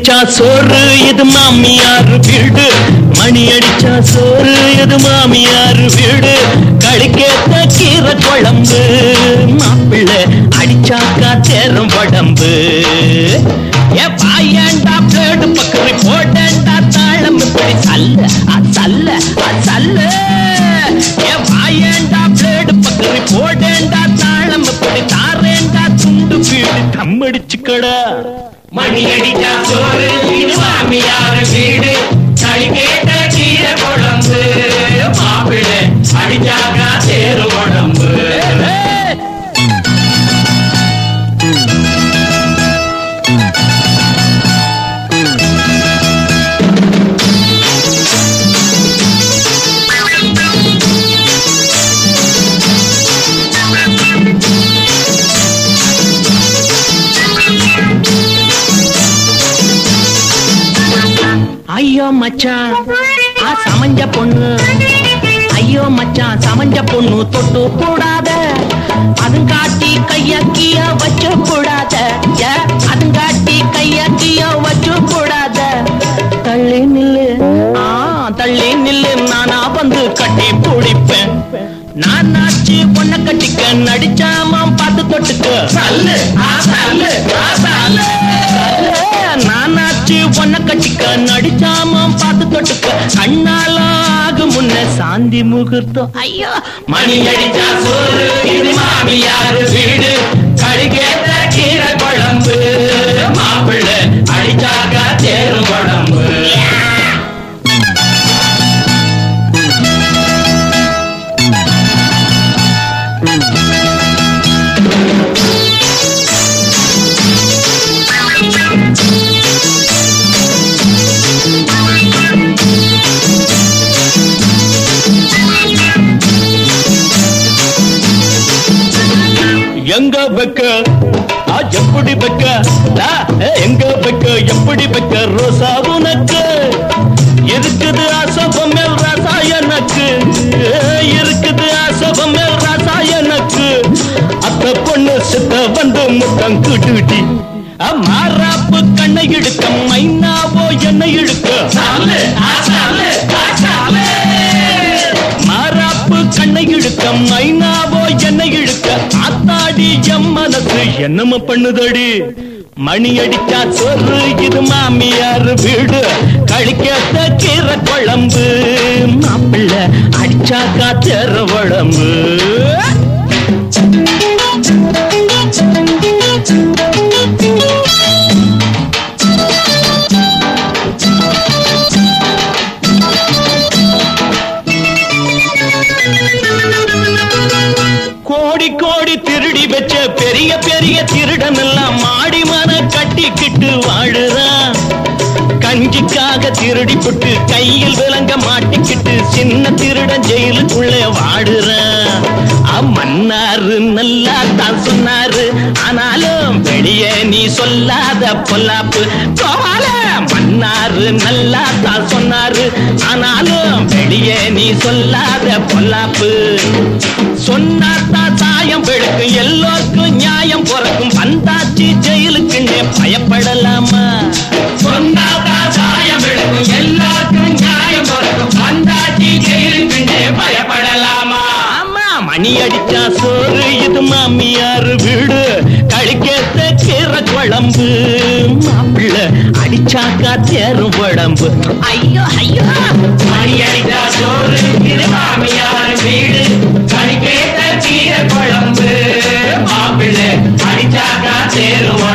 அடிச்சா சோறு இது மாமியார் வீடு மணி அடிச்சா சோறு இது மாமியார் வீடு களிக்கேத்த கீரை குழம்பு மாப்பிள்ளை அடிச்சாக்கா தேரும் உடம்பு ஏ பாயண்டா பிளேடு பக்கரி போட்டேன்டா தாளம் இப்படி சல்ல அது சல்ல அது சல்ல ஏ பாயண்டா பிளேடு பக்கரி போட்டேன்டா தாளம் இப்படி தாரேண்டா துண்டு வீடு கம்மடிச்சுக்கடா மணி அடிச்சா சோறு இது மாமியார் வீடு களி கேட்ட கீரை குழம்பு மாப்பிள்ளை அடிச்சாக்கா தேரு உடம்பு ஐயோ மச்சான் ஆ சமஞ்ச பொண்ணு ஐயோ மச்சான் சமஞ்ச பொண்ணு தொட்டு கூடாத அதுங்காட்டி கையக்கிய வச்சு கூடாத ஏ, அதுங்காட்டி கையக்கிய வச்சு கூடாத தள்ளி நில்லு ஆ தள்ளி நில்லு நானா வந்து கட்டி பிடிப்பேன் நான் ஆச்சு பொண்ண கட்டிக்க நடிச்சாம பார்த்து தொட்டுக்க சல்லு ஆ சல்லு ஆ சல்லு நானாச்சு பொண்ண கட்டிக்க நடிச்சாம பார்த்து தொட்டுக்க கண்ணால ஆகும் முன்ன சாந்தி முகூர்த்தம் ஐயோ மணி அடிச்சா சோறு இது மாமியார் வீடு களி கேட்ட கீரை குழம்பு மாப்பிள்ளை அடிச்சாக்கா தேரு உடம்பு எங்க வைக்க ஆ, எப்படி வைக்க ஆ, ஏ, எங்க வைக்க எப்படி வைக்க ரோசா உனக்கு இருக்குது அசபம் மேல் ராசா எனக்கு ஏ, இருக்குது அசபம் மேல் ராசா எனக்கு அத்த பொண்ணு சித்த வந்து முத்தம் குடுடி மாறாப்பு கண்ணை இழுக்க மைனாவோ என்னை இழுக்க சல்லு ஆ சல்லு ஆ சல்லு மாறாப்பு கண்ணை இழுக்க மைனாவோ என்னை இழுக்க ஆத்தாடி எம் மனசு என்னம பண்ணுதடி மணி அடிச்சா சோறு இது மாமியார் வீடு கழிக்காத கீரை குழம்பு மாப்பிள்ளை அடிச்சாக்கா தெர உடம்பு கோடி கோடி திருடி வச்ச பெரிய பெரிய திருடன் எல்லாம் மாடி மன கட்டிக்கிட்டு வாழுறான் கஞ்சிக்காக திருடி புட்டு கையில் விலங்க மாட்டிக்கிட்டு சின்ன திருடன் ஜெயிலுக்குள்ளே வாடுறான் மன்னாரு நல்லா தான் சொன்னாரு ஆனாலும் வெளியே நீ சொல்லாத பொல்லாப்பு கோவால மன்னாரு நல்லா தான் சொன்னாரு ஆனாலும் வெளியே நீ சொல்லாத பொல்லாப்பு சொன்னாத்தான் சாயம் வெளுக்கும் எல்லோருக்கும் நியாயம் பிறக்கும் வந்தாச்சு ஜெயிலுக்குன்னே பயப்படலாமா சொன்னாதா சாயம் எடுக்கும் எல்லாருக்கும் நியாயம் பிறக்கும் வந்தாச்சி ஜெயிலுக்குண்டே பயப்படலாமா ஆமா மணி அடிச்சா சோறு இது மாமியார் வீடு கழிக்கத்த கீரை குழம்பு மாப்பிள்ளை அடிச்சாக்கா தேரும் உடம்பு ஐயோ ஐயோ மணி அடித்தா சோறு இது மாமியார் வீடு களி கேட்ட கீரை குழம்பு மாப்பிள்ளை அடிச்சாக்கா சேரும்